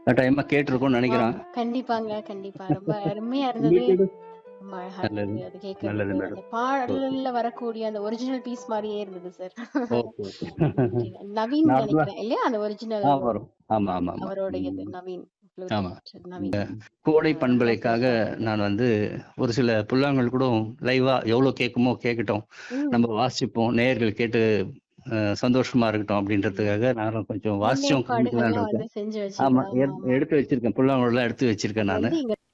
கட்டாயமா கேட்டிருக்கோம்னு நினைக்கிறேன் ஆமா. கண்டிப்பாங்க, கண்டிப்பா. ரொம்ப அருமையா இருந்தது. உங்களுக்கு ரொம்ப அழகா நல்லது. இருந்தது அது கேட்கறதுக்கு. நல்லது மேடம். அந்த பாடல்ல வரக்கூடிய அந்த ஒரிஜினல் பீஸ் மாரியே இருந்தது சார். Okay, okay. நவீன் நார்மலா நினைக்கிறேன் இல்லையா? அந்த ஒரிஜினல் ஆ வரும். ஆமா, ஆமா, ஆமா. அவருடையது ம். நவீன். ஆமா. ப்ளூடூத் நவீன். கோடை பண்பலைக்காக நான் வந்து ஒரு சில புல்லாங்குழல் கூட லைவா எவ்வளவு கேட்குமோ கேட்கட்டும். ம். நம்ம வாசிப்போம். நேயர்கள் கேட்டு அ சந்தோஷமா இருக்கட்டும் அப்படின்றதுக்காக நானும் கொஞ்சம் வாசிச்சும் முன்னேற்பாடுகள்லாம் காமிக்கலாம்னு வந்து இருக்கேன். செஞ்சு ஆமா. வச்சிருக்கோம். எடு எடுத்து வச்சிருக்கேன். புல்லாங்குழல்லாம் எடுத்து வச்சிருக்கேன் நானு. வந்து இங்க